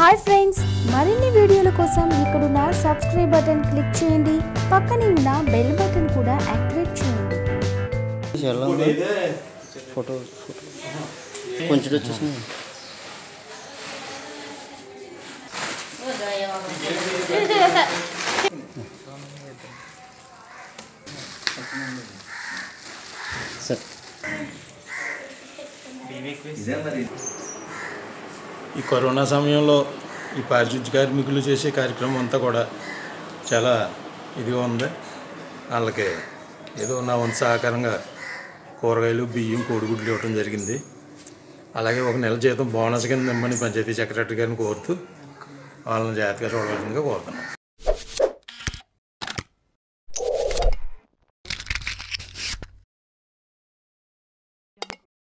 hi friends మరిన్ని వీడియోల కోసం ఇక్కడున్న సబ్స్క్రైబ్ బటన్ క్లిక్ చేయండి పక్కనే ఉన్న బెల్ బటన్ కూడా యాక్టివేట్ చేయండి ఎలా ఉంది ఫోటో ఫోటో కొంచెం వచ్చేసింది సరే ఈ కరోనా సమయంలో ఈ పారిశుద్ధ్య కార్మికులు చేసే కార్యక్రమం అంతా కూడా చాలా ఇదిగా ఉంది వాళ్ళకి ఏదో నా వంతు సహకారంగా కూరగాయలు బియ్యం కోడిగుడ్లు ఇవ్వడం జరిగింది అలాగే ఒక నెల జీతం బోనస్ కింద ఇమ్మని పంచాయతీ సెక్రటరీ గారిని కోరుతూ వాళ్ళని జాగ్రత్తగా చూడవలసిందిగా కోరుతున్నాను